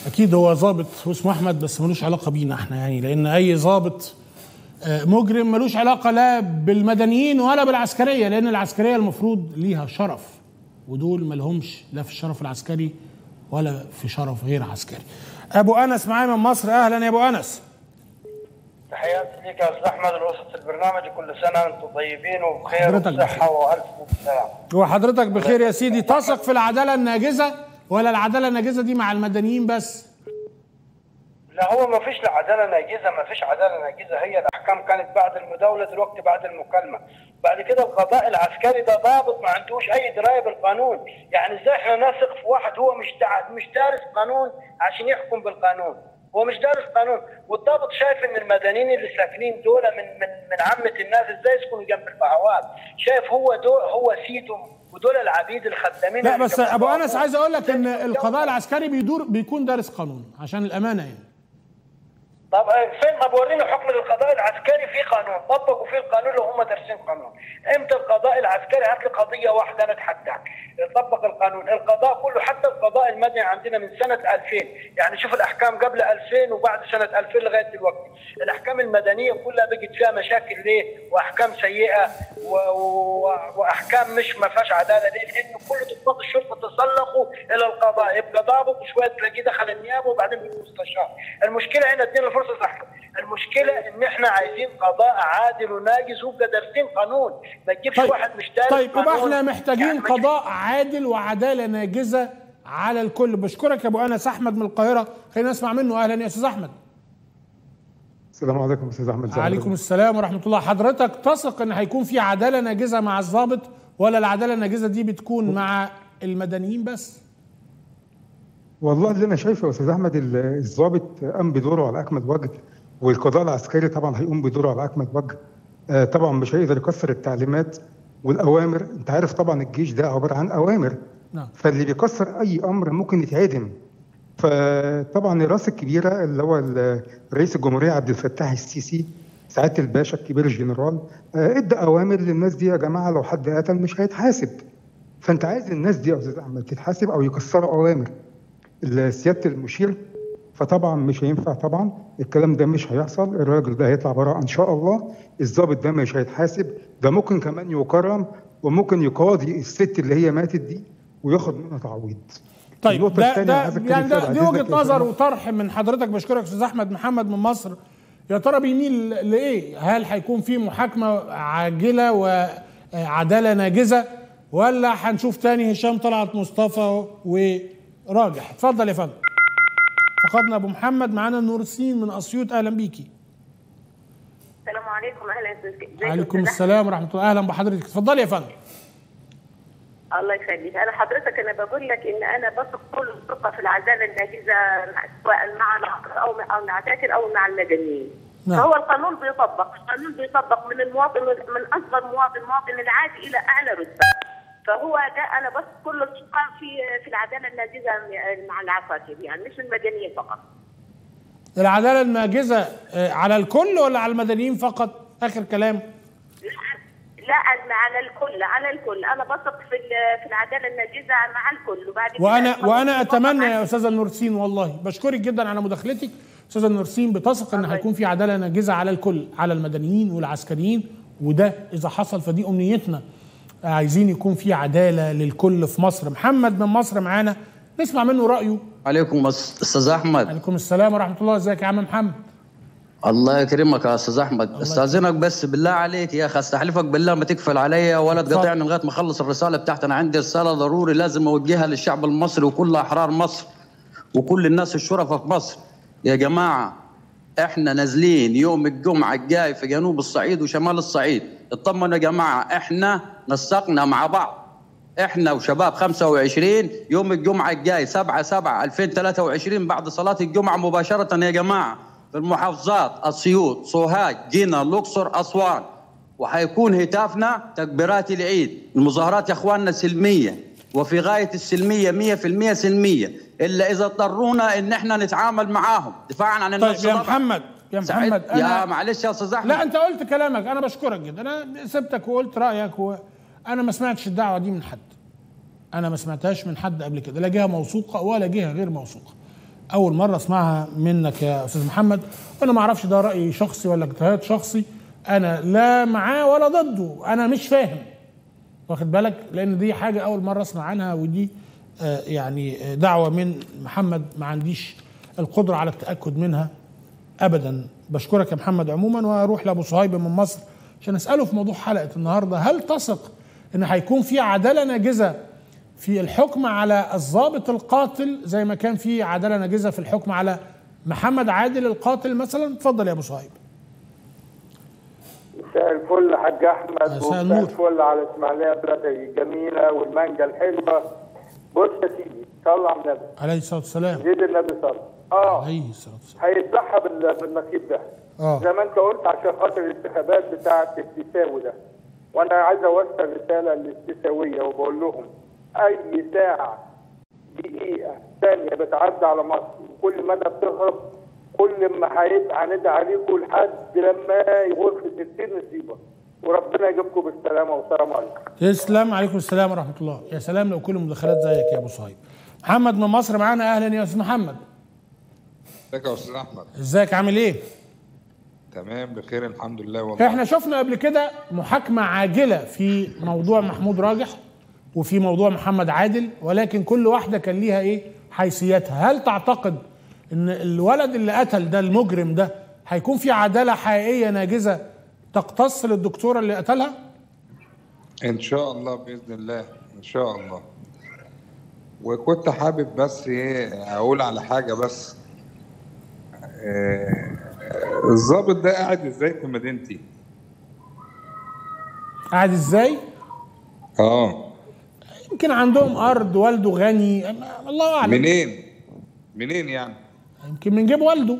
اكيد هو ظابط واسمه احمد بس ملوش علاقه بينا احنا يعني لان اي ظابط آه، مجرم ملوش علاقه لا بالمدنيين ولا بالعسكريه لان العسكريه المفروض ليها شرف ودول ملهمش لا في الشرف العسكري ولا في شرف غير عسكري ابو انس معايا من مصر اهلا يا ابو انس تحياتي لك يا استاذ احمد لوسط البرنامج كل سنه وانتم طيبين وبخير حضرتك وصحه والف سلام هو حضرتك بخير يا سيدي تثق في العداله الناجزه ولا العداله الناجزه دي مع المدنيين بس لا هو ما فيش لا عداله ناجزه ما فيش عداله ناجزه هي الاحكام كانت بعد المداوله دلوقتي بعد المكالمه بعد كده القضاء العسكري ده ضابط ما عندوش اي درايه بالقانون يعني ازاي احنا نثق في واحد هو مش دع- مش دارس قانون عشان يحكم بالقانون هو مش دارس قانون والضابط شايف ان المدنيين اللي ساكنين دول من من من عامه الناس ازاي يسكنوا جنب البهوات شايف هو دول هو سيدهم ودول العبيد الخدامين لا اللي بس جنب ابو البهوات. انس عايز اقول لك ان القضاء العسكري بيدور بيكون دارس قانون عشان الامانه يعني طب فين طب ورينا حكم القضاء العسكري في قانون طبقوا فيه القانون لو هم دارسين قانون امتى القضاء العسكري هات لي قضيه واحده انا اتحداك طبق القانون القضاء كله حتى القضاء المدني عندنا من سنه 2000 يعني شوف الاحكام قبل 2000 وبعد سنه 2000 لغايه دلوقتي الاحكام المدنيه كلها بقت فيها مشاكل ليه واحكام سيئه و... و... واحكام مش ما فيهاش عداله ليه لان كل ضباط الشرطه تسلقوا الى القضاء يبقى ضابط وشويه تلاقيه دخل النيابه وبعدين بيبقى مستشار المشكله هنا ادينا الفرصه صح المشكله ان احنا عايزين قضاء عادل وناجز ويبقى دارسين قانون ما تجيبش طيب واحد مش دارس طيب يبقى قانون. احنا محتاجين يعني مش- قضاء عادل وعداله ناجزه على الكل بشكرك يا ابو انس احمد من القاهره خلينا نسمع منه اهلا يا استاذ احمد السلام عليكم استاذ احمد زهر. عليكم السلام ورحمه الله حضرتك تثق ان هيكون في عداله ناجزه مع الضابط ولا العداله الناجزه دي بتكون مع المدنيين بس والله اللي انا شايفه يا استاذ احمد ال- الضابط قام بدوره على اكمل وجه والقضاء العسكري طبعا هيقوم بدوره على اكمل وجه آه، طبعا مش هيقدر يكسر التعليمات والاوامر انت عارف طبعا الجيش ده عباره عن اوامر نعم فاللي بيكسر اي امر ممكن يتعدم فطبعا الراس الكبيره اللي هو ال- رئيس الجمهوريه عبد الفتاح السيسي سعاده الباشا الكبير الجنرال آه، ادى اوامر للناس دي يا جماعه لو حد قتل مش هيتحاسب فانت عايز الناس دي يا استاذ احمد تتحاسب او يكسروا اوامر سياده المشير فطبعا مش هينفع طبعا الكلام ده مش هيحصل الراجل ده هيطلع براءه ان شاء الله الضابط ده مش هيتحاسب ده ممكن كمان يكرم وممكن يقاضي الست اللي هي ماتت دي وياخد منها تعويض طيب النقطة ده الثانية ده عايز أتكلم يعني فيها ده بعد دي إذنك وجهه يا نظر فندم. وطرح من حضرتك بشكرك استاذ احمد محمد من مصر يا ترى بيميل لايه؟ هل هيكون في محاكمه عاجله وعداله ناجزه ولا هنشوف تاني هشام طلعت مصطفى وراجح اتفضل يا فندم فقدنا ابو محمد معانا نور السين من اسيوط اهلا بيكي السلام عليكم اهلا ازيك عليكم أستاذ السلام ورحمه الله اهلا بحضرتك اتفضلي يا فندم أحمد؟ الله يخليك انا حضرتك انا بقول لك ان انا بثق كل الثقه في العداله الناجزه سواء مع العسكر او مع العساكر او مع المدنيين نعم. فهو القانون بيطبق القانون بيطبق من المواطن من اصغر مواطن مواطن العادي الى اعلى رتبه فهو ده انا بثق كل الثقه في في العداله الناجزه مع العساكر يعني مش المدنيين فقط العداله الناجزه آه، على الكل ولا على المدنيين فقط اخر كلام لا على الكل على الكل انا بثق في ال- في العداله الناجزه مع الكل وبعد كده وانا القانون وانا بيطبق اتمنى على- يا استاذه نورسين والله بشكرك جدا على مداخلتك استاذه نورسين بتثق ان الله هيكون في عداله ناجزه على الكل على المدنيين والعسكريين وده اذا حصل فدي امنيتنا عايزين يكون في عداله للكل في مصر محمد من مصر معانا نسمع منه رايه عليكم أس- استاذ احمد عليكم السلام ورحمه الله ازيك يا عم محمد الله يكرمك يا استاذ احمد استاذنك بس بالله عليك يا اخي استحلفك بالله ما تقفل عليا ولا اتفضل. تقاطعني لغايه ما اخلص الرساله بتاعتي انا عندي رساله ضروري لازم اوجهها للشعب المصري وكل احرار مصر وكل الناس الشرفاء في مصر يا جماعه احنا نازلين يوم الجمعه الجاي في جنوب الصعيد وشمال الصعيد اطمنوا يا جماعه احنا نسقنا مع بعض احنا وشباب 25 يوم الجمعه الجاي 7 7 2023 بعد صلاه الجمعه مباشره يا جماعه في المحافظات اسيوط سوهاج جينا الاقصر اسوان وحيكون هتافنا تكبيرات العيد المظاهرات يا اخواننا سلميه وفي غايه السلميه 100% سلميه الا اذا اضطرونا ان احنا نتعامل معاهم دفاعا عن طيب النفس يا طبعاً. محمد يا سعيد- محمد يا معلش يا استاذ احمد لا انت قلت كلامك انا بشكرك جدا انا سبتك وقلت رايك وانا ما سمعتش الدعوه دي من حد انا ما سمعتهاش من حد قبل كده لا جهه موثوقه ولا جهه غير موثوقه اول مره اسمعها منك يا استاذ محمد وانا ما اعرفش ده راي شخصي ولا اجتهاد شخصي انا لا معاه ولا ضده انا مش فاهم واخد بالك لان دي حاجه اول مره اسمع عنها ودي آه، يعني آه، دعوه من محمد ما عنديش القدره على التاكد منها ابدا بشكرك يا محمد عموما واروح لابو صهيب من مصر عشان اساله في موضوع حلقه النهارده هل تثق ان هيكون في عداله ناجزه في الحكم على الضابط القاتل زي ما كان في عداله ناجزه في الحكم على محمد عادل القاتل مثلا اتفضل يا ابو صهيب مساء الفل يا حاج احمد مساء ومساء النور. الفل على اسماعيليه بلدي الجميله والمانجا الحلوه بص يا سيدي صلى على النبي عليه الصلاه والسلام زيد النبي صلى اه عليه الصلاه والسلام هيتضحى بال- بالنصيب ده اه زي ما انت قلت عشان خاطر الانتخابات بتاعه التساوي ده وانا عايز اوصل رساله للتساويه وبقول لهم اي ساعه دقيقه ثانيه بتعدي على مصر وكل مدى بتهرب كل ما هيبقى هندعي عليكم لحد لما يغور في 60 نصيبه وربنا يجيبكم بالسلامه والسلام عليكم تسلم عليكم السلام ورحمه الله يا سلام لو كل المداخلات زيك يا ابو صهيب محمد من مصر معانا اهلا يا استاذ محمد ازيك يا استاذ احمد ازيك عامل ايه تمام بخير الحمد لله والله احنا شفنا قبل كده محاكمه عاجله في موضوع محمود راجح وفي موضوع محمد عادل ولكن كل واحده كان ليها ايه حيثياتها هل تعتقد ان الولد اللي قتل ده المجرم ده هيكون في عداله حقيقيه ناجزه تقتص للدكتوره اللي قتلها ان شاء الله باذن الله ان شاء الله وكنت حابب بس ايه اقول على حاجه بس آه، الضابط ده قاعد ازاي في مدينتي قاعد ازاي اه يمكن عندهم ارض والده غني الله اعلم منين منين يعني يمكن من جيب والده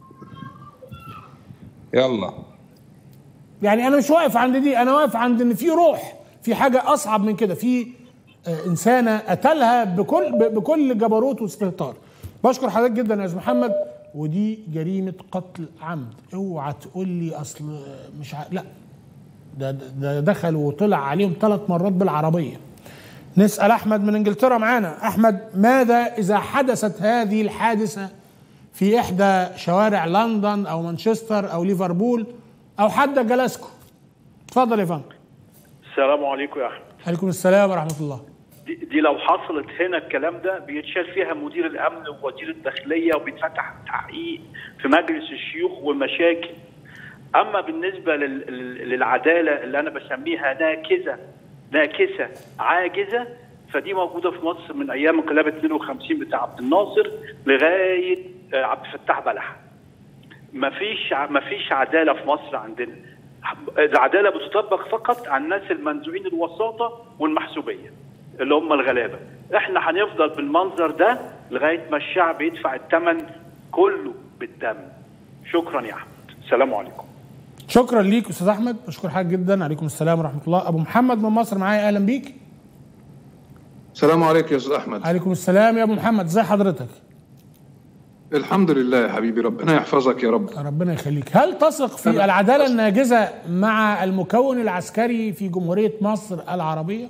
يلا يعني انا مش واقف عند دي انا واقف عند ان في روح في حاجه اصعب من كده في آه، انسانه قتلها بكل ب- بكل جبروت واستهتار بشكر حضرتك جدا يا استاذ محمد ودي جريمه قتل عمد اوعى تقول لي اصل مش ع... لا ده ده دخل وطلع عليهم ثلاث مرات بالعربيه نسال احمد من انجلترا معانا احمد ماذا اذا حدثت هذه الحادثه في احدى شوارع لندن او مانشستر او ليفربول او حتى جلاسكو اتفضل يا فندم السلام عليكم يا احمد عليكم السلام ورحمه الله دي, دي لو حصلت هنا الكلام ده بيتشال فيها مدير الامن ووزير الداخليه وبيتفتح تحقيق في مجلس الشيوخ والمشاكل اما بالنسبه لل, لل- للعداله اللي انا بسميها ناكزه ناكسه عاجزه فدي موجوده في مصر من ايام انقلاب 52 بتاع عبد الناصر لغايه آه، عبد الفتاح بلح مفيش ع- مفيش عداله في مصر عندنا العداله بتطبق فقط على الناس المنزوعين الوساطه والمحسوبيه اللي هم الغلابه احنا هنفضل بالمنظر ده لغايه ما الشعب يدفع الثمن كله بالدم شكرا يا احمد السلام عليكم شكرا ليك استاذ احمد بشكر حضرتك جدا عليكم السلام ورحمه الله ابو محمد من مصر معايا اهلا بيك السلام عليكم يا استاذ احمد عليكم السلام يا ابو محمد ازي حضرتك الحمد لله يا حبيبي ربنا يحفظك يا رب ربنا يخليك هل تثق في العداله الناجزه مع المكون العسكري في جمهوريه مصر العربيه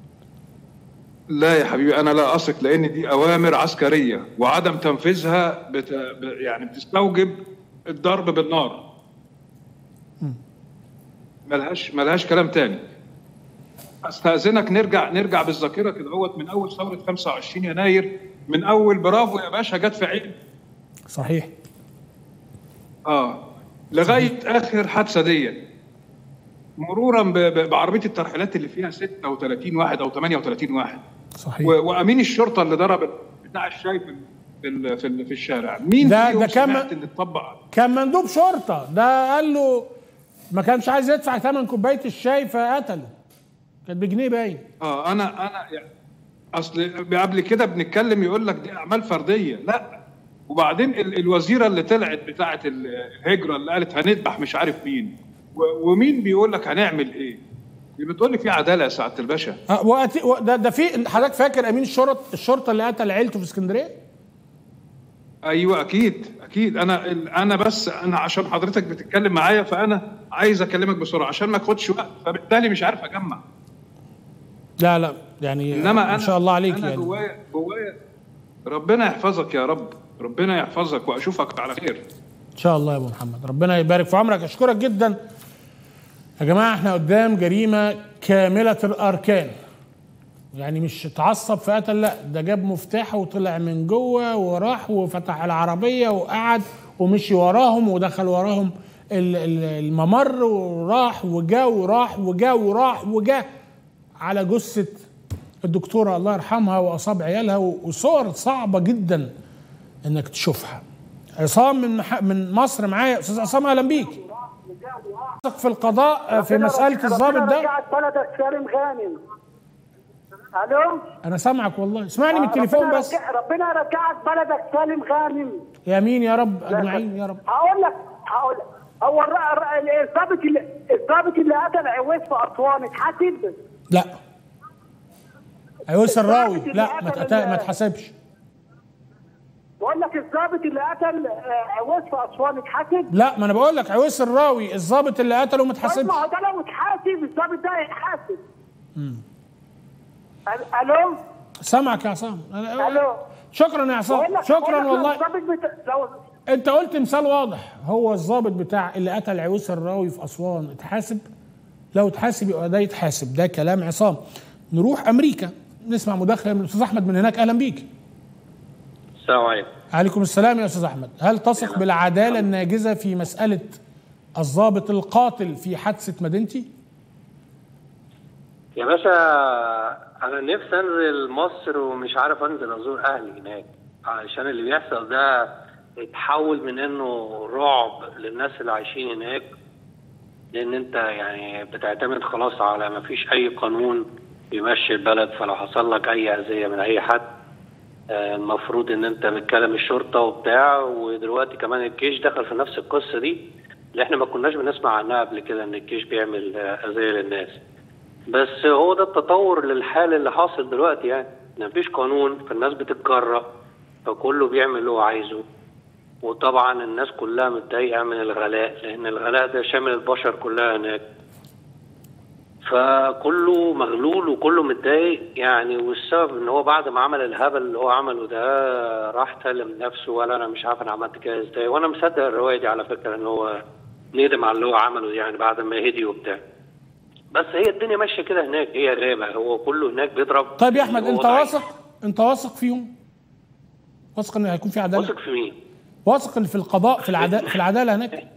لا يا حبيبي انا لا اثق لان دي اوامر عسكريه وعدم تنفيذها بت... ب- يعني بتستوجب الضرب بالنار ملهاش ملهاش كلام تاني استاذنك نرجع نرجع بالذاكره كده هوت من اول ثوره 25 يناير من اول برافو يا باشا جت في عين صحيح اه لغايه اخر حادثه ديت مرورا ب- ب- بعربيه الترحيلات اللي فيها 36 واحد او 38 واحد صحيح و- وامين الشرطه اللي ضرب بتاع الشاي في في ال- في, ال- في الشارع مين ده- فيهم ده كم- سمعت ان اتطبق كان مندوب شرطه ده قال له ما كانش عايز يدفع ثمن كوبايه الشاي فقتله كانت بجنيه باين اه انا انا يعني اصل قبل كده بنتكلم يقول لك دي اعمال فرديه لا وبعدين ال- الوزيره اللي طلعت بتاعه ال- الهجره اللي قالت هنذبح مش عارف مين و- ومين بيقول لك هنعمل ايه دي بتقول لي في عداله يا سعاده الباشا آه، وقت و- ده ده في حضرتك فاكر امين الشرط الشرطه اللي قتل عيلته في اسكندريه ايوه اكيد اكيد انا ال- انا بس انا عشان حضرتك بتتكلم معايا فانا عايز اكلمك بسرعه عشان ما اخدش وقت فبالتالي مش عارف اجمع لا لا يعني انما انا ما شاء الله عليك انا يعني جوايا جوايا ربنا يحفظك يا رب ربنا يحفظك واشوفك على خير ان شاء الله يا ابو محمد ربنا يبارك في عمرك اشكرك جدا يا جماعه احنا قدام جريمه كامله الاركان يعني مش اتعصب فقتل لا ده جاب مفتاحه وطلع من جوه وراح وفتح العربيه وقعد ومشي وراهم ودخل وراهم ال- ال- الممر وراح وجا وراح وجا وراح وجا على جثه الدكتوره الله يرحمها واصاب عيالها وصور صعبه جدا انك تشوفها عصام من مح... من مصر معايا استاذ عصام اهلا بيك واثق في القضاء في مساله الضابط ده رجعت بلدك سالم غانم الو انا سامعك والله اسمعني من التليفون ربنا بس رجع- ربنا رجعك بلدك سالم غانم يمين يا رب اجمعين يا رب هقول لك هقول لك هو الر- الر- الضابط اللي الضابط اللي قتل عويس في اسوان اتحاسب لا عيوس الراوي الضابط لا اللي ما قتل تقت- ال- ما تحسبش بقول لك الضابط اللي قتل آه، عويس في اسوان اتحاسب لا ما انا بقول لك عيوس الراوي الضابط اللي قتله ما طيب تحسبش ما هو ده لو اتحاسب الضابط ده هيتحاسب ال- الو سامعك يا عصام أنا- الو شكرا يا بقول عصام لك- شكرا بقول لك لو والله الضابط بت... لو انت قلت مثال واضح هو الضابط بتاع اللي قتل عيوس الراوي في اسوان اتحاسب لو اتحاسب يبقى ده يتحاسب ده كلام عصام نروح امريكا نسمع مداخله من الاستاذ احمد من هناك اهلا بيك السلام عليكم عليكم السلام يا استاذ احمد هل تثق بالعداله الناجزه في مساله الضابط القاتل في حادثه مدينتي يا باشا انا نفسي انزل مصر ومش عارف انزل ازور اهلي هناك علشان اللي بيحصل ده اتحول من انه رعب للناس اللي عايشين هناك لان انت يعني بتعتمد خلاص على ما فيش اي قانون يمشي البلد فلو حصل لك اي اذيه من اي حد آه، المفروض ان انت بتكلم الشرطه وبتاع ودلوقتي كمان الجيش دخل في نفس القصه دي اللي احنا ما كناش بنسمع عنها قبل كده ان الجيش بيعمل آه، اذيه للناس بس هو ده التطور للحال اللي حاصل دلوقتي يعني مفيش قانون فالناس بتتجرأ فكله بيعمل اللي هو عايزه وطبعا الناس كلها متضايقه من الغلاء لان الغلاء ده شامل البشر كلها هناك فكله مغلول وكله متضايق يعني والسبب ان هو بعد ما عمل الهبل اللي هو عمله ده راح سلم نفسه ولا انا مش عارف انا عملت كده ازاي وانا مصدق الروايه دي على فكره ان هو ندم على اللي هو عمله يعني بعد ما هدي وبتاع بس هي الدنيا ماشيه كده هناك هي غابه هو كله هناك بيضرب طيب يا احمد هو انت ضعيف. واثق انت واثق فيهم واثق ان هيكون في عداله واثق في مين؟ واثق ان في القضاء في العداله في العداله هناك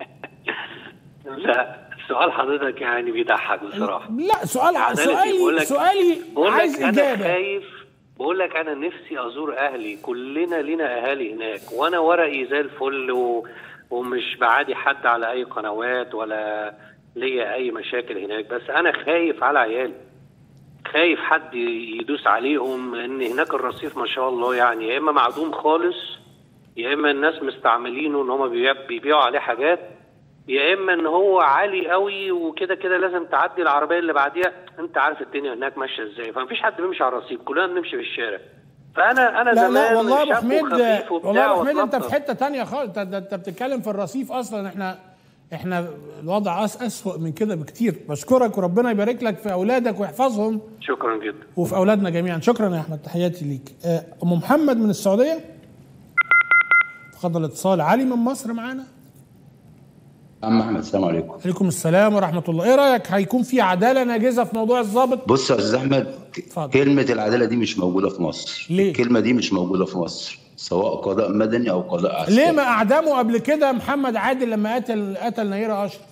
لا سؤال حضرتك يعني بيضحك بصراحه لا سؤال عدالة إيه؟ بقول سؤالي لك- سؤالي بقول عايز لك انا اجابه خايف بقول لك انا نفسي ازور اهلي كلنا لينا اهالي هناك وانا ورقي زي الفل و... ومش بعادي حد على اي قنوات ولا ليا اي مشاكل هناك بس انا خايف على عيالي خايف حد يدوس عليهم لان هناك الرصيف ما شاء الله يعني يا اما معدوم خالص يا اما الناس مستعملينه ان هم بيبيعوا عليه حاجات يا اما ان هو عالي قوي وكده كده لازم تعدي العربيه اللي بعديها انت عارف الدنيا هناك ماشيه ازاي فمفيش حد بيمشي على الرصيف كلنا بنمشي في الشارع فانا انا لا زمان لا والله يا ابو شاب حميد وخفيف وبتاع والله يا ابو حميد انت واتنطط. في حته تانية خالص انت انت بتتكلم في الرصيف اصلا احنا احنا الوضع أس اسوأ من كده بكتير بشكرك وربنا يبارك لك في اولادك ويحفظهم شكرا جدا وفي اولادنا جميعا شكرا يا احمد تحياتي ليك آه، ام محمد من السعوديه تفضل اتصال علي من مصر معانا عم احمد السلام عليكم عليكم السلام ورحمه الله ايه رايك هيكون في عداله ناجزه في موضوع الضابط بص يا استاذ احمد اتفضل. كلمه العداله دي مش موجوده في مصر ليه؟ الكلمه دي مش موجوده في مصر سواء قضاء مدني او قضاء عسكري ليه ما اعدموا قبل كده محمد عادل لما قتل قتل نيره اشرف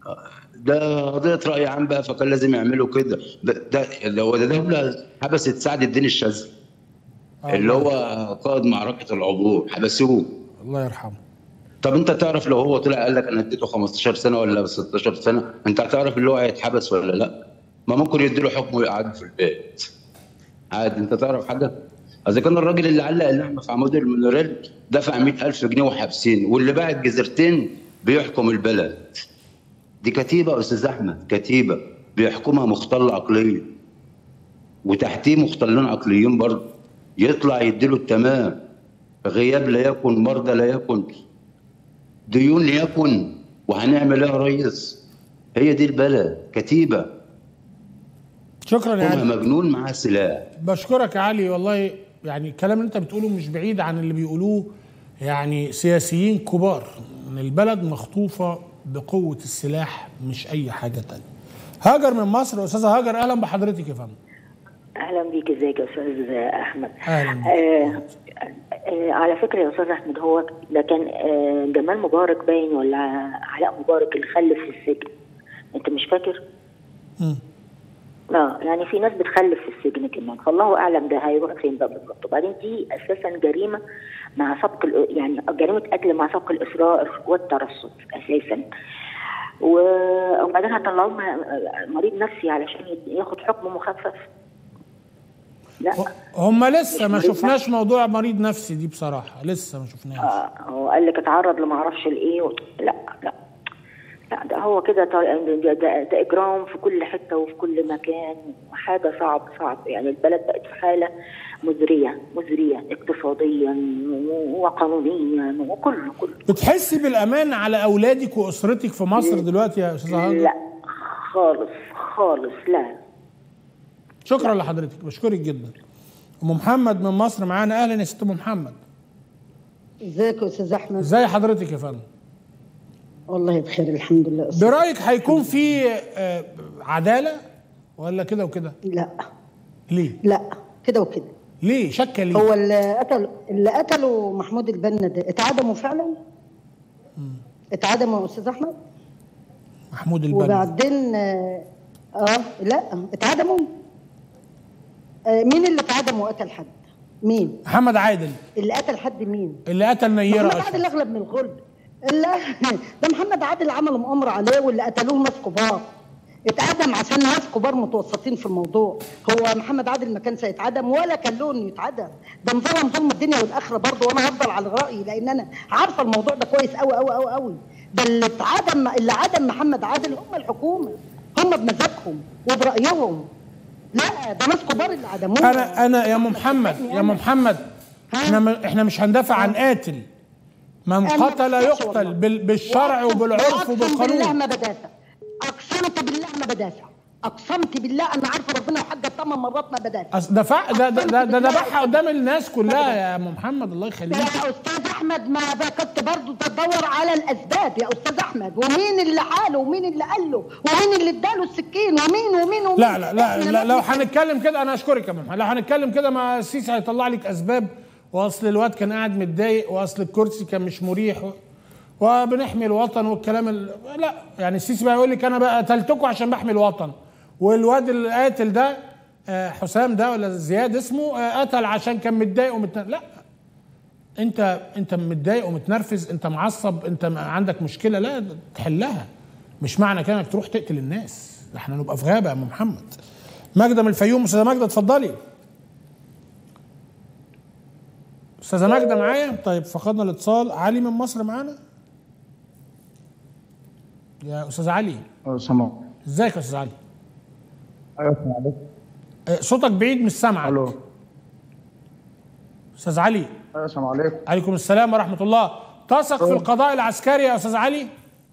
ده قضيه راي عام بقى فكان لازم يعملوا كده ده ده اللي هو ده دوله حبست سعد الدين الشاذلي اللي هو قائد معركه العبور حبسوه الله يرحمه طب انت تعرف لو هو طلع قال لك انا اديته 15 سنه ولا 16 سنه انت هتعرف اللي هو هيتحبس ولا لا ما ممكن يديله حكم ويقعد في البيت عادي انت تعرف حاجه اذا كان الراجل اللي علق اللحمه في عمود المونوريل دفع 100000 جنيه وحابسين واللي باع الجزيرتين بيحكم البلد دي كتيبه يا استاذ احمد كتيبه بيحكمها مختل عقليا وتحتيه مختلين عقليين برضه يطلع يديله التمام غياب لا يكن مرضى لا يكن ديون ليكن وهنعمل ايه يا ريس هي دي البلد كتيبه شكرا يا حكمها علي مجنون معاه سلاح بشكرك يا علي والله يعني الكلام اللي انت بتقوله مش بعيد عن اللي بيقولوه يعني سياسيين كبار ان البلد مخطوفه بقوه السلاح مش اي حاجه تانية هاجر من مصر استاذه هاجر اهلا بحضرتك يا فندم اهلا بيك ازيك يا استاذ احمد اهلا آه آه على فكره يا استاذ احمد هو ده كان آه جمال مبارك باين ولا علاء مبارك اللي خلف في السجن انت مش فاكر؟ مم. لا يعني في ناس بتخلف في السجن كمان فالله اعلم ده هيروح فين بقى بالظبط وبعدين دي اساسا جريمه مع سبق ال- يعني جريمه قتل مع سبق الاصرار والترصد اساسا و- وبعدين هيطلعوه م- مريض نفسي علشان ياخد حكم مخفف لا هم لسه ما مش شفناش موضوع مريض نفسي دي بصراحه لسه ما شفناش آه، هو قال لك اتعرض لما اعرفش الايه و... لا لا لا ده هو كده طال- ده, ده, ده اجرام في كل حته وفي كل مكان وحاجه صعب صعب يعني البلد بقت في حاله مزريه مزريه اقتصاديا و- وقانونيا وكله كله بتحسي بالامان على اولادك واسرتك في مصر دلوقتي يا استاذه هاجر لا خالص خالص لا شكرا لحضرتك بشكرك جدا ام محمد من مصر معانا اهلا يا ست ام محمد ازيك يا استاذ احمد ازي حضرتك يا فندم والله بخير الحمد لله أستاذ. برايك هيكون في آه، عداله ولا كده وكده لا ليه لا كده وكده ليه شك ليه هو اللي قتل اللي قتلوا محمود البنا ده اتعدموا فعلا اتعدموا يا استاذ احمد محمود البنا وبعدين اه آه، لا اتعدموا آه مين اللي اتعدم وقتل حد مين محمد عادل اللي قتل حد مين اللي قتل نيره محمد اشرف عادل اغلب من الغلب لا ده محمد عادل عملوا مؤامره عليه واللي قتلوه ناس كبار اتعدم عشان ناس كبار متوسطين في الموضوع هو محمد عادل ما كانش هيتعدم ولا كان له انه يتعدم ده نظام ظلم الدنيا والاخره برضه وانا هفضل على رايي لان انا عارفه الموضوع ده كويس قوي قوي قوي قوي ده اللي اتعدم اللي عدم محمد عادل هم الحكومه هم بمزاجهم وبرايهم لا ده ناس كبار اللي عدموه انا انا يا ام محمد يا ام محمد احنا م- احنا مش هندافع عن قاتل من أنا قتل ما بقولش يقتل والله. بال- بالشرع وبالعرف وأقسم بالله وبالقانون ما بدافع اقسمت بالله ما بدافع اقسمت بالله انا عارفه ربنا وحاجه ثمان مرات ما بدافع أصل دفع ده ده ده, ده ذبحها قدام الناس كلها يا ام محمد الله يا يخليك استاذ احمد ما بقى كنت برضه تدور على الاسباب يا استاذ احمد ومين اللي حاله ومين اللي قال له ومين اللي اداله السكين ومين ومين ومين لا لا لا, إحنا لا لو لازم- هنتكلم كده انا اشكرك يا محمد لو هنتكلم كده ما السيسي هيطلع لك اسباب واصل الواد كان قاعد متضايق واصل الكرسي كان مش مريح و... وبنحمي الوطن والكلام ال... لا يعني السيسي بقى يقول لك انا بقى قتلتكم عشان بحمي الوطن والواد القاتل ده آه، حسام ده ولا زياد اسمه آه، قتل عشان كان متضايق ومت... لا انت انت متضايق ومتنرفز انت معصب انت م- عندك مشكله لا تحلها مش معنى كده انك تروح تقتل الناس ده احنا نبقى في غابه يا ام محمد ماجده من الفيوم استاذه ماجده اتفضلي استاذه ماجده معايا طيب فقدنا الاتصال علي من مصر معانا يا استاذ علي سمع ازيك يا استاذ علي ايوه السلام عليكم اه، صوتك بعيد مش سامعك الو استاذ علي ايوه السلام عليكم عليكم السلام ورحمه الله تثق في أيوة. القضاء العسكري يا استاذ علي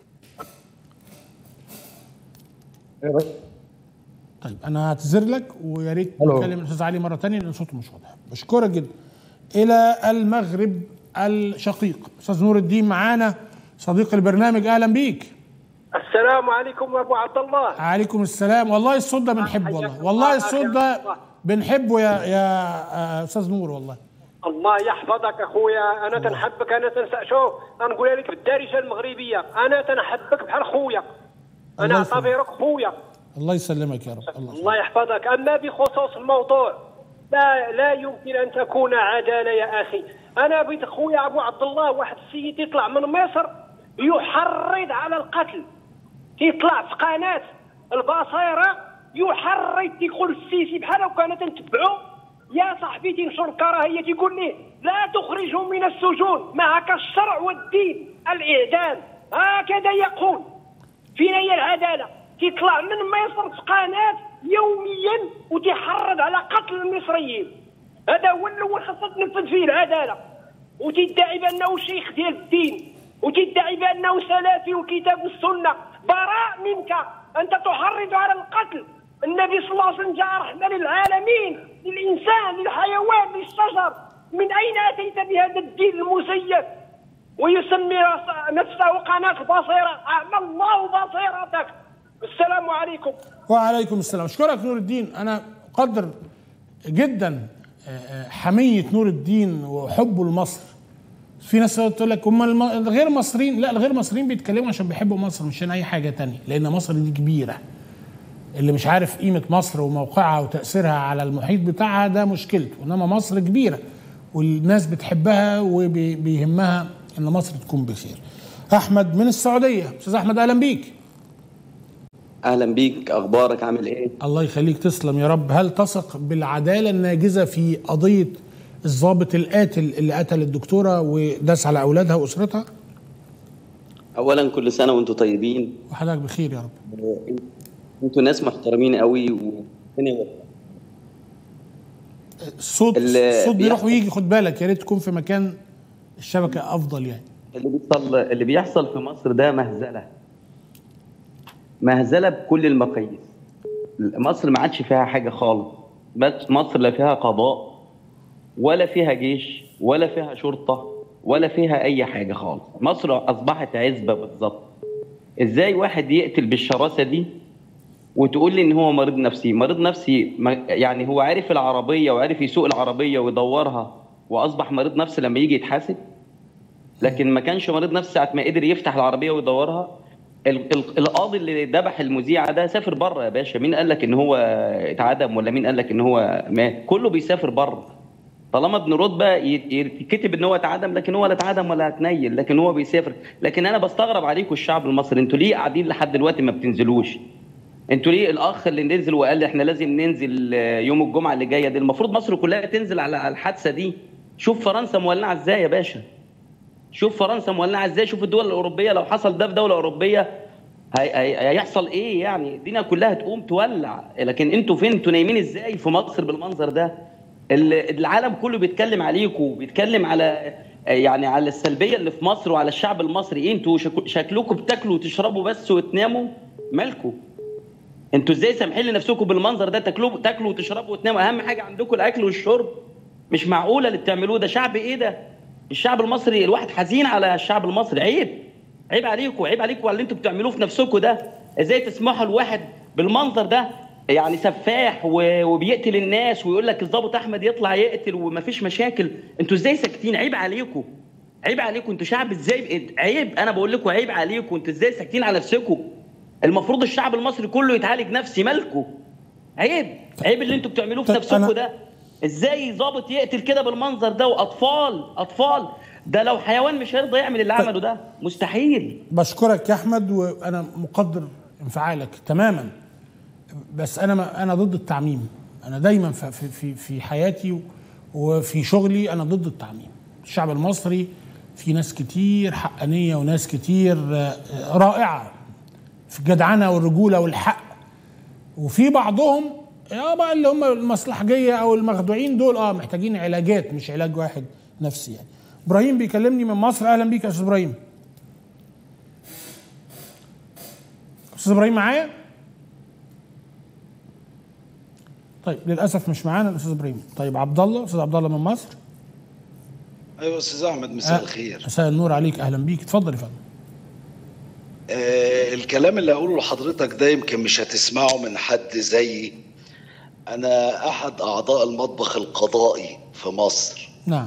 ايوه طيب انا هعتذر لك ويا ريت ألو. نكلم الاستاذ علي مره ثانيه لان صوته مش واضح بشكرك جدا الى المغرب الشقيق استاذ نور الدين معانا صديق البرنامج اهلا بيك السلام عليكم ابو عبد الله عليكم السلام والله الصوت ده بنحبه والله والله الصوت ده بنحبه يا يا آه، استاذ نور والله الله يحفظك اخويا انا تنحبك انا تنسى شوف نقول لك بالدارجه المغربيه انا تنحبك بحال خويا انا الله يسلمك. اعتبرك خويا الله يسلمك يا رب الله الله يحفظك اما بخصوص الموضوع لا لا يمكن ان تكون عداله يا اخي انا بيت خويا ابو عبد الله واحد السيد يطلع من مصر يحرض على القتل تيطلع في قناه البصيره يحرض تيقول السيسي بحال لو كان تنتبعو يا صاحبي تنشر الكراهيه تيقول لي لا تخرجهم من السجون معك الشرع والدين الاعدام هكذا يقول فين هي العداله تيطلع من مصر في قناه يوميا وتيحرض على قتل المصريين هذا هو الاول خاصها تنفذ فيه العداله وتدعي بانه شيخ ديال الدين وتدعي بانه سلفي والكتاب والسنه براء منك انت تحرض على القتل النبي صلى الله عليه وسلم جاء رحمه للعالمين للانسان للحيوان للشجر من أين أتيت بهذا الدين المزيف ويسمي نفسه قناة بصيرة أعمى الله بصيرتك السلام عليكم وعليكم السلام اشكرك نور الدين انا اقدر جدا آه، آه، حميه نور الدين وحبه لمصر في ناس تقول لك هم الم- الغير مصريين لا الغير مصريين بيتكلموا عشان بيحبوا مصر مش عشان اي حاجه تانية لان مصر دي كبيره اللي مش عارف قيمه مصر وموقعها وتاثيرها على المحيط بتاعها ده مشكلته انما مصر كبيره والناس بتحبها وبيهمها ان مصر تكون بخير احمد من السعوديه استاذ احمد اهلا بيك اهلا بيك اخبارك عامل ايه الله يخليك تسلم يا رب هل تثق بالعدالة الناجزة في قضية الضابط القاتل اللي قتل الدكتورة وداس على أولادها وأسرتها اولا كل سنه وانتم طيبين وحضرتك بخير يا رب انتوا ناس محترمين قوي وربنا يوفقكم. الصوت اللي الصوت بيروح بيحصل- ويجي خد بالك يا ريت تكون في مكان الشبكة أفضل يعني اللي بيحصل اللي بيحصل في مصر ده مهزله مهزله بكل المقاييس مصر ما عادش فيها حاجه خالص بس مصر لا فيها قضاء ولا فيها جيش ولا فيها شرطه ولا فيها اي حاجه خالص مصر اصبحت عزبه بالظبط ازاي واحد يقتل بالشراسه دي وتقول لي ان هو مريض نفسي مريض نفسي ما- يعني هو عارف العربيه وعارف يسوق العربيه ويدورها واصبح مريض نفسي لما يجي يتحاسب لكن ما كانش مريض نفسي ساعه ما قدر يفتح العربيه ويدورها ال- ال- القاضي اللي ذبح المذيعه ده سافر بره يا باشا مين قال لك ان هو اتعدم ولا مين قال لك ان هو مات كله بيسافر بره طالما ابن رتبه يت- يتكتب ان هو اتعدم لكن هو لا اتعدم ولا اتنيل لكن هو بيسافر لكن انا بستغرب عليكم الشعب المصري انتوا ليه قاعدين لحد دلوقتي ما بتنزلوش انتوا ليه الاخ اللي نزل وقال احنا لازم ننزل آه، يوم الجمعه اللي جايه دي المفروض مصر كلها تنزل على على الحادثه دي شوف فرنسا مولعه ازاي يا باشا شوف فرنسا مولعه ازاي شوف الدول الاوروبيه لو حصل ده في دوله اوروبيه هي- هي- هيحصل ايه يعني الدنيا كلها تقوم تولع لكن انتوا فين انتوا نايمين ازاي في مصر بالمنظر ده ال- العالم كله بيتكلم عليكم بيتكلم على يعني على السلبيه اللي في مصر وعلى الشعب المصري إيه انتوا شك- شكلكم بتاكلوا وتشربوا بس وتناموا مالكم انتوا ازاي سامحين لنفسكم بالمنظر ده تاكلوا تاكلوا وتشربوا وتناموا اهم حاجه عندكم الاكل والشرب مش معقوله اللي بتعملوه ده شعب ايه ده الشعب المصري الواحد حزين على الشعب المصري عيب عيب عليكم عيب عليكم على اللي انتوا بتعملوه في نفسكم ده ازاي تسمحوا لواحد بالمنظر ده يعني سفاح و- وبيقتل الناس ويقول لك الضابط احمد يطلع يقتل ومفيش مشاكل انتوا ازاي ساكتين عيب عليكم عيب عليكم انتوا شعب ازاي عيب انا بقول لكم عيب عليكم انتوا ازاي ساكتين على نفسكم المفروض الشعب المصري كله يتعالج نفسي مالكم عيب عيب اللي انتوا بتعملوه في طب نفسكم أنا- ده ازاي ضابط يقتل كده بالمنظر ده واطفال اطفال ده لو حيوان مش هيرضى يعمل اللي عمله ده مستحيل بشكرك يا احمد وانا مقدر انفعالك تماما بس انا ما انا ضد التعميم انا دايما في في في, في حياتي وفي شغلي انا ضد التعميم الشعب المصري في ناس كتير حقانيه وناس كتير آه، رائعه في الجدعنه والرجوله والحق وفي بعضهم اه بقى اللي هم المصلحجيه او المخدوعين دول اه محتاجين علاجات مش علاج واحد نفسي يعني ابراهيم بيكلمني من مصر اهلا بيك يا استاذ ابراهيم استاذ ابراهيم معايا طيب للاسف مش معانا الاستاذ ابراهيم طيب عبد الله استاذ عبد الله من مصر ايوه استاذ احمد مساء آه، الخير مساء النور عليك اهلا بيك اتفضل يا فندم آه الكلام اللي هقوله لحضرتك ده يمكن مش هتسمعه من حد زيي انا احد اعضاء المطبخ القضائي في مصر نعم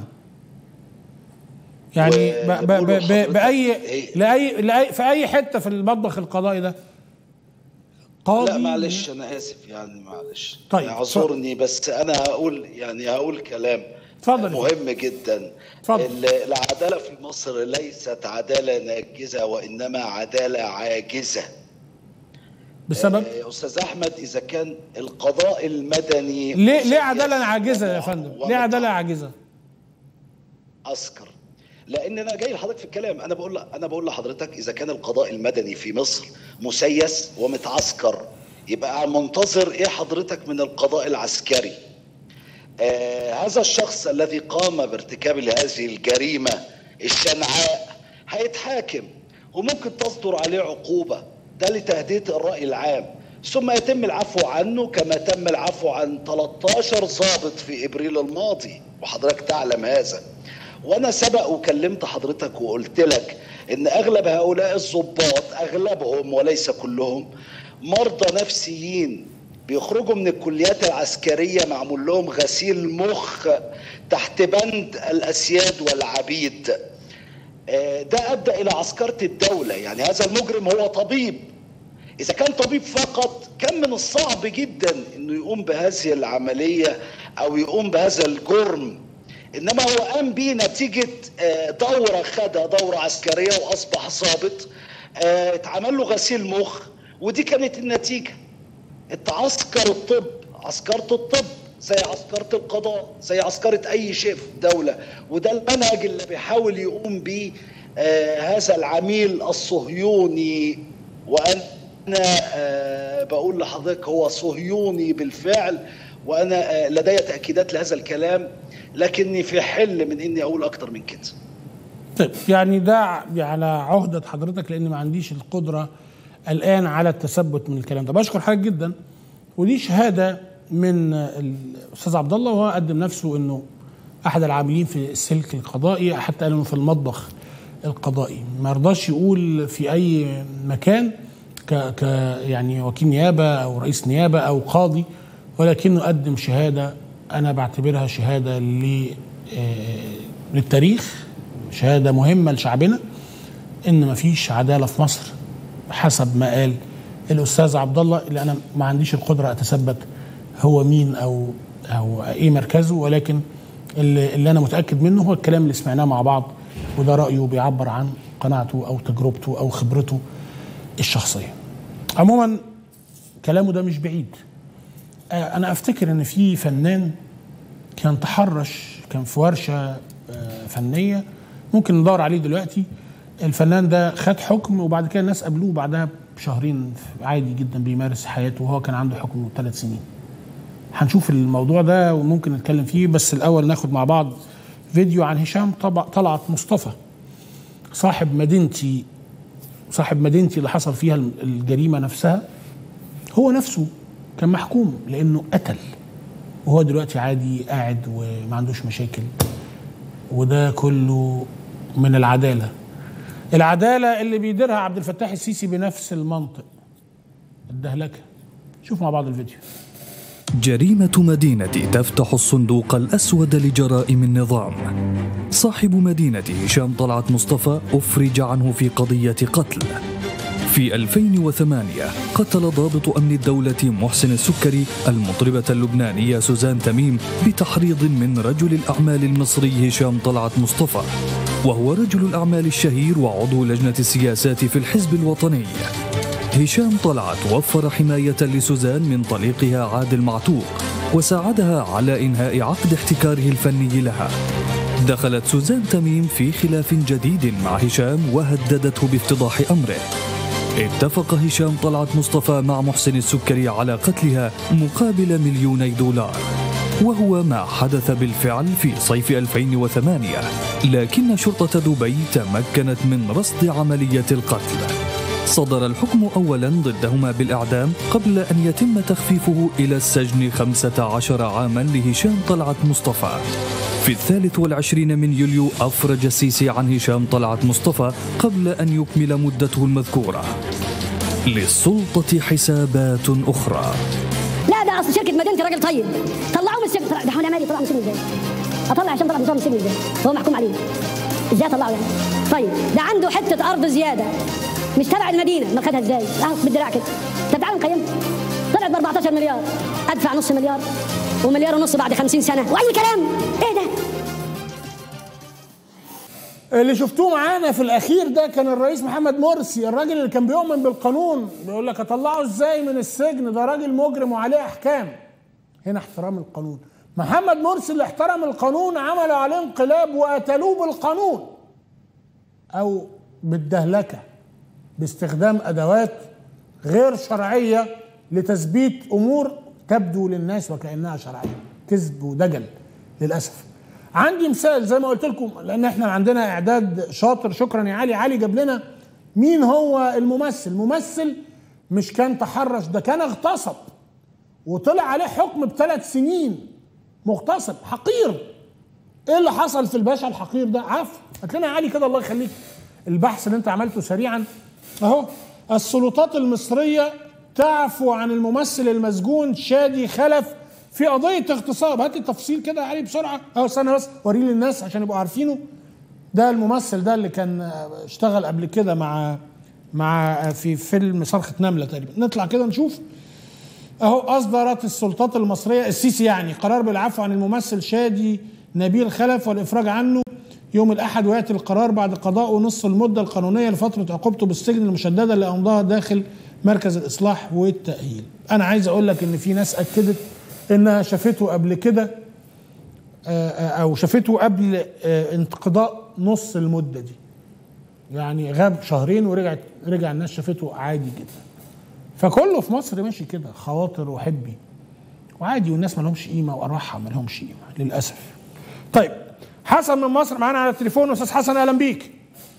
يعني ب ب ب ب باي لاي لاي في اي حته في المطبخ القضائي ده قاضي لا معلش انا اسف يعني معلش طيب، اعذرني بس انا هقول يعني هقول كلام اتفضل مهم جدا اتفضل. ال- العداله في مصر ليست عداله ناجزه وانما عداله عاجزه بسبب يا استاذ احمد اذا كان القضاء المدني ليه ليه عداله عاجزه يا فندم ليه عداله عاجزه عسكر لان انا جاي لحضرتك في الكلام انا بقول انا بقول لحضرتك اذا كان القضاء المدني في مصر مسيس ومتعسكر يبقى منتظر ايه حضرتك من القضاء العسكري آه هذا الشخص الذي قام بارتكاب هذه الجريمه الشنعاء هيتحاكم وممكن تصدر عليه عقوبه ده لتهدئه الراي العام ثم يتم العفو عنه كما تم العفو عن 13 ضابط في ابريل الماضي وحضرتك تعلم هذا وانا سبق وكلمت حضرتك وقلت لك ان اغلب هؤلاء الضباط اغلبهم وليس كلهم مرضى نفسيين بيخرجوا من الكليات العسكريه معمول لهم غسيل مخ تحت بند الاسياد والعبيد آه، ده ادى الى عسكره الدوله يعني هذا المجرم هو طبيب اذا كان طبيب فقط كان من الصعب جدا انه يقوم بهذه العمليه او يقوم بهذا الجرم انما هو قام بيه نتيجه آه، دوره خدها دوره عسكريه واصبح ضابط آه، اتعمل له غسيل مخ ودي كانت النتيجه انت عسكر الطب عسكرة الطب زي عسكرة القضاء زي عسكرة أي شيء في الدولة وده المنهج اللي بيحاول يقوم به آه هذا العميل الصهيوني وأنا آه بقول لحضرتك هو صهيوني بالفعل وأنا آه لدي تأكيدات لهذا الكلام لكني في حل من إني أقول أكتر من كده طيب يعني ده على عهدة حضرتك لأن ما عنديش القدرة الآن على التثبت من الكلام ده بشكر حضرتك جدا ودي شهادة من الأستاذ عبد الله وهو قدم نفسه إنه أحد العاملين في السلك القضائي حتى قال إنه في المطبخ القضائي ما رضاش يقول في أي مكان ك, ك يعني وكيل نيابة أو رئيس نيابة أو قاضي ولكنه قدم شهادة أنا بعتبرها شهادة ل للتاريخ شهادة مهمة لشعبنا إن مفيش عدالة في مصر حسب ما قال الاستاذ عبد الله اللي انا ما عنديش القدره اتثبت هو مين او او ايه مركزه ولكن اللي, اللي انا متاكد منه هو الكلام اللي سمعناه مع بعض وده رايه بيعبر عن قناعته او تجربته او خبرته الشخصيه. عموما كلامه ده مش بعيد. آه انا افتكر ان في فنان كان تحرش كان في ورشه آه فنيه ممكن ندور عليه دلوقتي الفنان ده خد حكم وبعد كده الناس قابلوه بعدها بشهرين عادي جدا بيمارس حياته وهو كان عنده حكم ثلاث سنين هنشوف الموضوع ده وممكن نتكلم فيه بس الاول ناخد مع بعض فيديو عن هشام طلعت مصطفى صاحب مدينتي صاحب مدينتي اللي حصل فيها الجريمه نفسها هو نفسه كان محكوم لانه قتل وهو دلوقتي عادي قاعد وما عندوش مشاكل وده كله من العداله العدالة اللي بيديرها عبد الفتاح السيسي بنفس المنطق الدهلكة شوف مع بعض الفيديو جريمة مدينتي تفتح الصندوق الأسود لجرائم النظام صاحب مدينة هشام طلعت مصطفى أفرج عنه في قضية قتل في 2008 قتل ضابط أمن الدولة محسن السكري المطربة اللبنانية سوزان تميم بتحريض من رجل الأعمال المصري هشام طلعت مصطفى وهو رجل الأعمال الشهير وعضو لجنة السياسات في الحزب الوطني هشام طلعت وفر حماية لسوزان من طليقها عادل معتوق وساعدها على إنهاء عقد احتكاره الفني لها دخلت سوزان تميم في خلاف جديد مع هشام وهددته بافتضاح أمره اتفق هشام طلعت مصطفى مع محسن السكري على قتلها مقابل مليوني دولار وهو ما حدث بالفعل في صيف 2008 لكن شرطة دبي تمكنت من رصد عملية القتل صدر الحكم أولا ضدهما بالإعدام قبل أن يتم تخفيفه إلى السجن 15 عاما لهشام طلعت مصطفى في الثالث والعشرين من يوليو أفرج السيسي عن هشام طلعت مصطفى قبل أن يكمل مدته المذكورة للسلطة حسابات أخرى لا ده اصل شركه مدينتي راجل طيب طلعوه من السجن طلع ده حوالي مالي طلع من السجن ازاي؟ اطلع هشام طلع من السجن ازاي؟ هو محكوم عليه ازاي اطلعه يعني؟ طيب ده عنده حته ارض زياده مش تبع المدينه ما خدها ازاي؟ اهو بالدراع كده طب تعالوا نقيمها طلعت ب 14 مليار ادفع نص مليار ومليار ونص بعد 50 سنه واي كلام ايه ده؟ اللي شفتوه معانا في الاخير ده كان الرئيس محمد مرسي الراجل اللي كان بيؤمن بالقانون بيقول لك اطلعه ازاي من السجن ده راجل مجرم وعليه احكام هنا احترام القانون محمد مرسي اللي احترم القانون عملوا عليه انقلاب وقتلوه بالقانون او بالدهلكه باستخدام ادوات غير شرعيه لتثبيت امور تبدو للناس وكانها شرعيه كذب ودجل للاسف عندي مثال زي ما قلت لكم لان احنا عندنا اعداد شاطر شكرا يا علي علي جاب لنا مين هو الممثل ممثل مش كان تحرش ده كان اغتصب وطلع عليه حكم بثلاث سنين مغتصب حقير ايه اللي حصل في الباشا الحقير ده عفو هات لنا يا علي كده الله يخليك البحث اللي انت عملته سريعا اهو السلطات المصريه تعفو عن الممثل المسجون شادي خلف في قضيه اغتصاب هات التفصيل كده يا علي بسرعه اهو استنى بس وريه للناس عشان يبقوا عارفينه ده الممثل ده اللي كان اشتغل قبل كده مع مع في فيلم صرخة نملة تقريبا نطلع كده نشوف اهو اصدرت السلطات المصرية السيسي يعني قرار بالعفو عن الممثل شادي نبيل خلف والافراج عنه يوم الاحد وياتي القرار بعد قضاء نصف المدة القانونية لفترة عقوبته بالسجن المشددة اللي امضاها داخل مركز الاصلاح والتأهيل انا عايز اقول لك ان في ناس اكدت انها شافته قبل كده او شافته قبل انقضاء نص المدة دي يعني غاب شهرين ورجعت رجع الناس شافته عادي جدا فكله في مصر ماشي كده خواطر وحبي وعادي والناس ما لهمش قيمه وارواحها ما لهمش قيمه للاسف طيب حسن من مصر معانا على التليفون استاذ حسن اهلا بيك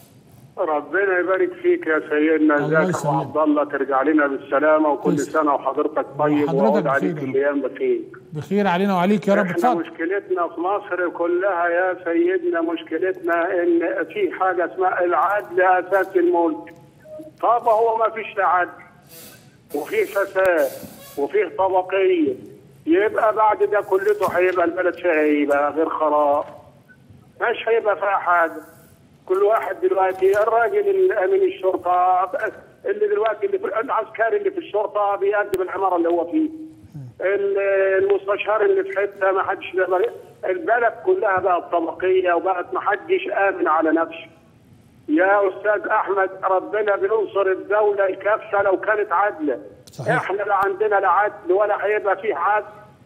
ربنا يبارك فيك يا سيدنا ازيك يا ابو عبد الله ترجع لنا بالسلامه وكل سنه وحضرتك طيب وحضرتك وعود بخير عليك يا رب. الايام بخير بخير علينا وعليك يا رب احنا اتفضل مشكلتنا في مصر كلها يا سيدنا مشكلتنا ان في حاجه اسمها العدل اساس الملك طب هو ما فيش لا عدل وفي فساد وفي طبقيه يبقى بعد ده كلته هيبقى البلد فيها ايه بقى غير خراب مش هيبقى فيها حاجه كل واحد دلوقتي الراجل الامين الشرطه اللي دلوقتي اللي في العسكري اللي في الشرطه بيقدم العماره اللي هو فيه ال- المستشار اللي في حته ما حدش يقدر البلد كلها بقت طبقيه وبقت ما حدش امن على نفسه يا استاذ احمد ربنا بينصر الدوله الكافه لو كانت عادله صحيح. احنا لا عندنا لا عدل ولا هيبقى فيه عدل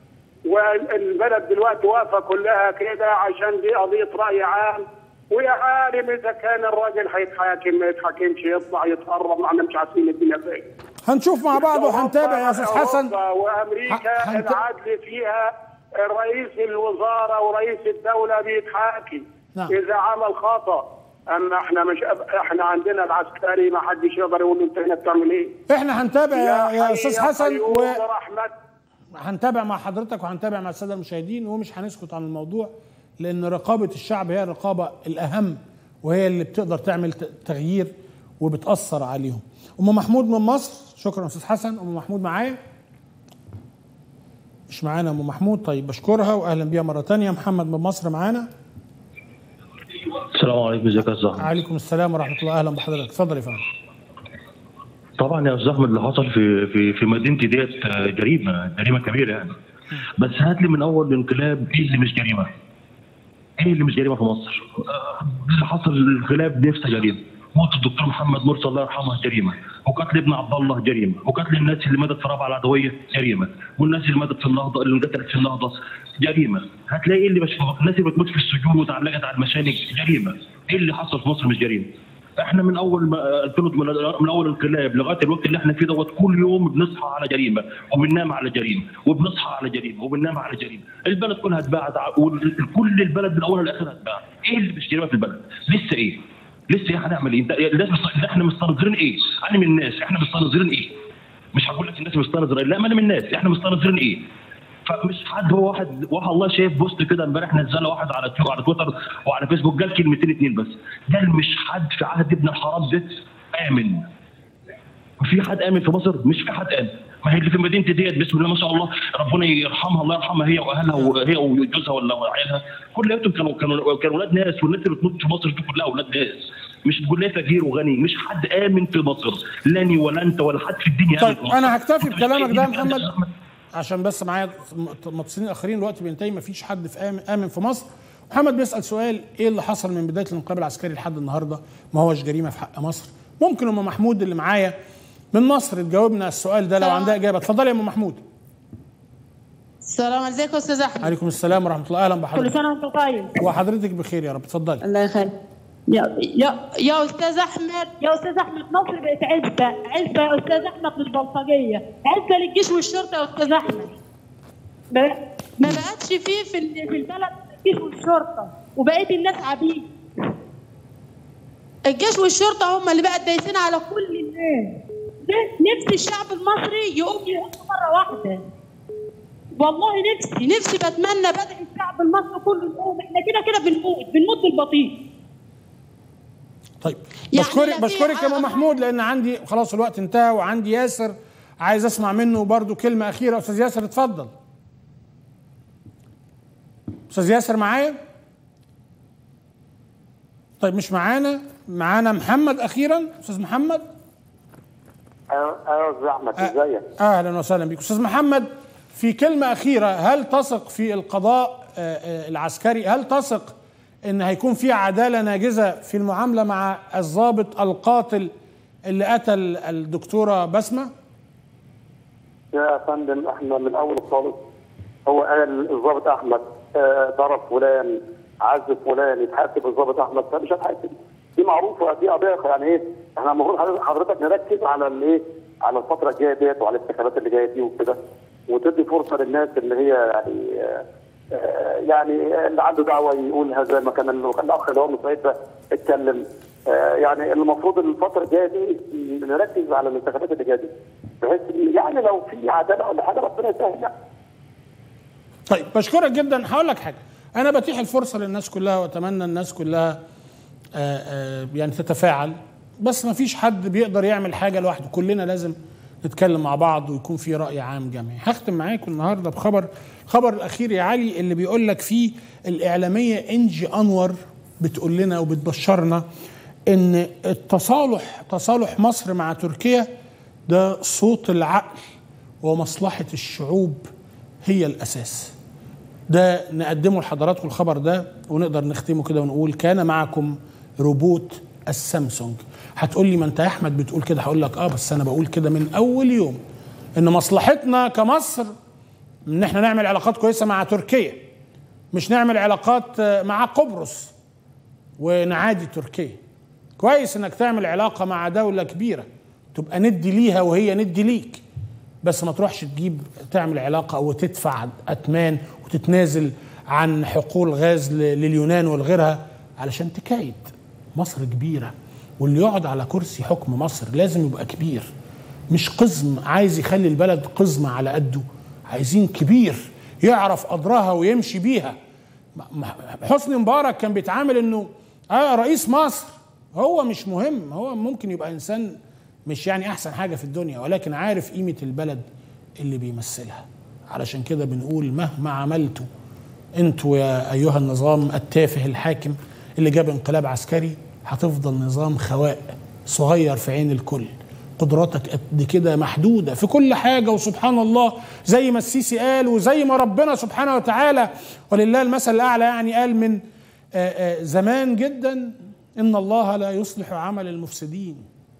والبلد دلوقتي واقفه كلها كده عشان دي قضيه راي عام ويا عالم اذا كان الراجل هيتحاكم ما يتحاكمش يطلع يتهرب ما احنا مش عارفين الدنيا فين هنشوف مع بعض وهنتابع يا استاذ حسن أوروبا وامريكا هنت- العدل فيها رئيس الوزاره ورئيس الدوله بيتحاكم نعم. اذا عمل خطا اما احنا مش احنا عندنا العسكري ما حدش يقدر يقول له انت هنا بتعمل ايه احنا هنتابع يا, يا حي استاذ يا حسن قيوم و... برحمتك. هنتابع مع حضرتك وهنتابع مع الساده المشاهدين ومش هنسكت عن الموضوع لان رقابه الشعب هي الرقابه الاهم وهي اللي بتقدر تعمل ت- تغيير وبتاثر عليهم. ام محمود من مصر شكرا استاذ حسن ام محمود معايا مش معانا ام محمود طيب بشكرها واهلا بيها مره تانية محمد من مصر معانا السلام عليكم ازيك يا زهر عليكم السلام ورحمه الله اهلا بحضرتك اتفضل يا فندم طبعا يا استاذ احمد اللي حصل في في في مدينتي ديت آه، جريمه جريمه كبيره يعني بس هات لي من اول الانقلاب ايه اللي مش جريمه؟ ايه اللي مش جريمه في مصر؟ آه، اللي حصل الانقلاب نفسه جريمه موت الدكتور محمد مرسي الله يرحمه جريمه وقتل ابن عبد الله جريمه وقتل الناس اللي ماتت في رابعه العدويه جريمه والناس اللي ماتت في النهضه اللي قتلت في النهضه جريمه هتلاقي ايه اللي مش الناس اللي بتموت في السجون وتعلقت على المشانق جريمه ايه اللي حصل في مصر مش جريمه احنا من اول ما 2000 من من اول الانقلاب لغايه الوقت اللي احنا فيه دوت كل يوم بنصحى على جريمه وبننام على جريمه وبنصحى على جريمه وبننام على جريمه البلد كلها اتباعت ع- وال- كل البلد من اولها لاخرها اتباع ايه اللي مش جريمه في البلد لسه ايه لسه ايه هنعمل ايه انت- الناس مست- احنا مستنظرين ايه انا من الناس احنا مستنظرين ايه مش هقول لك الناس مستنظرين لا ما انا من الناس احنا مستنظرين ايه فمش حد هو واحد واحد الله شايف بوست كده امبارح نزله واحد على تو- على تويتر وعلى فيسبوك قال كلمتين اتنين بس قال مش حد في عهد ابن الحرام ده امن وفي حد امن في مصر مش في حد امن ما هي اللي في مدينتي ديت بسم الله ما شاء الله ربنا يرحمها الله يرحمها هي واهلها وهي وجوزها ولا عيالها كلهم كانوا كانوا كانوا اولاد ناس والناس اللي بتموت في مصر دي كلها اولاد ناس مش تقول لي فقير وغني مش حد امن في مصر لا اني ولا انت ولا حد في الدنيا طيب آمن في مصر. انا هكتفي أنت مش بكلامك ده يا شايف إيه؟ محمد عشان بس معايا متصلين اخرين الوقت بينتهي مفيش حد في آمن, امن في مصر محمد بيسال سؤال ايه اللي حصل من بدايه الانقلاب العسكري لحد النهارده ما هوش جريمه في حق مصر ممكن ام محمود اللي معايا من مصر تجاوبنا السؤال ده لو عندها اجابه اتفضلي يا ام محمود السلام عليكم استاذ احمد عليكم السلام ورحمه الله اهلا كل بحضرتك سنه وانت طيب وحضرتك بخير يا رب اتفضلي الله يخليك يا يا يا استاذ احمد يا استاذ احمد مصر بقت عزبه عزبه يا استاذ احمد للبلطجيه عزبه للجيش والشرطه يا استاذ احمد ما ما بقتش فيه في ال- في البلد الجيش والشرطه وبقيت الناس عبيد الجيش والشرطه هم اللي بقت دايسين على كل الناس نفسي الشعب المصري يقوم يهد مره واحده والله نفسي نفسي بتمنى بدعي الشعب المصري كله يقوم احنا كده كده بنموت بنموت بالبطيء طيب يعني بشكرك لا في بشكرك يا ام محمود لان عندي خلاص الوقت انتهى وعندي ياسر عايز اسمع منه برضو كلمه اخيره استاذ ياسر اتفضل استاذ ياسر معايا طيب مش معانا معانا محمد اخيرا استاذ محمد ايوه ايوه استاذ احمد ازيك؟ اهلا وسهلا بك استاذ محمد في كلمه اخيره هل تثق في القضاء آه، آه، العسكري هل تثق ان هيكون في عداله ناجزه في المعامله مع الضابط القاتل اللي قتل الدكتوره بسمه يا فندم احنا من الاول خالص هو قال الضابط احمد آه، ضرب فلان عذب فلان يتحاسب الضابط احمد فمش هتحاسب دي معروفه دي قضيه يعني ايه احنا المفروض حضرتك- حضرتك نركز على الايه على الفتره الجايه ديت وعلى الانتخابات اللي جايه دي وكده وتدي فرصه للناس اللي هي يعني آه، آه، يعني اللي عنده دعوه يقولها زي ما كان ال- الاخ اللي هو من سعيد ده اتكلم آه، يعني المفروض الفتره الجايه دي نركز على الانتخابات اللي جايه دي بحيث إن يعني لو في عداله ولا حاجه ربنا يسهل يعني. طيب بشكرك جدا هقول لك حاجه انا بتيح الفرصه للناس كلها واتمنى الناس كلها آه، آه، يعني تتفاعل بس ما فيش حد بيقدر يعمل حاجه لوحده كلنا لازم نتكلم مع بعض ويكون في راي عام جمعي هختم معاكم النهارده بخبر خبر الاخير يا علي اللي بيقول لك فيه الاعلاميه انجي انور بتقول لنا وبتبشرنا ان التصالح تصالح مصر مع تركيا ده صوت العقل ومصلحه الشعوب هي الاساس ده نقدمه لحضراتكم الخبر ده ونقدر نختمه كده ونقول كان معكم روبوت السامسونج هتقول لي ما انت يا احمد بتقول كده هقول لك اه بس انا بقول كده من اول يوم ان مصلحتنا كمصر ان احنا نعمل علاقات كويسه مع تركيا مش نعمل علاقات آه، مع قبرص ونعادي تركيا كويس انك تعمل علاقه مع دوله كبيره تبقى ندي ليها وهي ندي ليك بس ما تروحش تجيب تعمل علاقه او تدفع اتمان وتتنازل عن حقول غاز ل- لليونان والغيرها علشان تكايد مصر كبيره واللي يقعد على كرسي حكم مصر لازم يبقى كبير مش قزم عايز يخلي البلد قزمه على قده عايزين كبير يعرف قدرها ويمشي بيها م- م- حسني مبارك كان بيتعامل انه اه رئيس مصر هو مش مهم هو ممكن يبقى انسان مش يعني احسن حاجه في الدنيا ولكن عارف قيمه البلد اللي بيمثلها علشان كده بنقول مهما عملتوا انتوا يا ايها النظام التافه الحاكم اللي جاب انقلاب عسكري هتفضل نظام خواء صغير في عين الكل قدراتك قد كده محدوده في كل حاجه وسبحان الله زي ما السيسي قال وزي ما ربنا سبحانه وتعالى ولله المثل الاعلى يعني قال من آه، آه، زمان جدا ان الله لا يصلح عمل المفسدين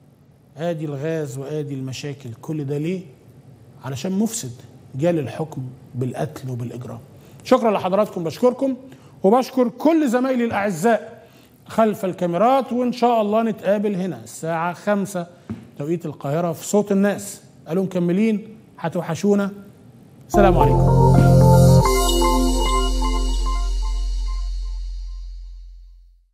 ادي الغاز وادي المشاكل كل ده ليه علشان مفسد جال الحكم بالقتل وبالاجرام شكرا لحضراتكم بشكركم وبشكر كل زمايلي الاعزاء خلف الكاميرات وان شاء الله نتقابل هنا الساعه خمسة توقيت القاهره في صوت الناس قالوا مكملين هتوحشونا سلام عليكم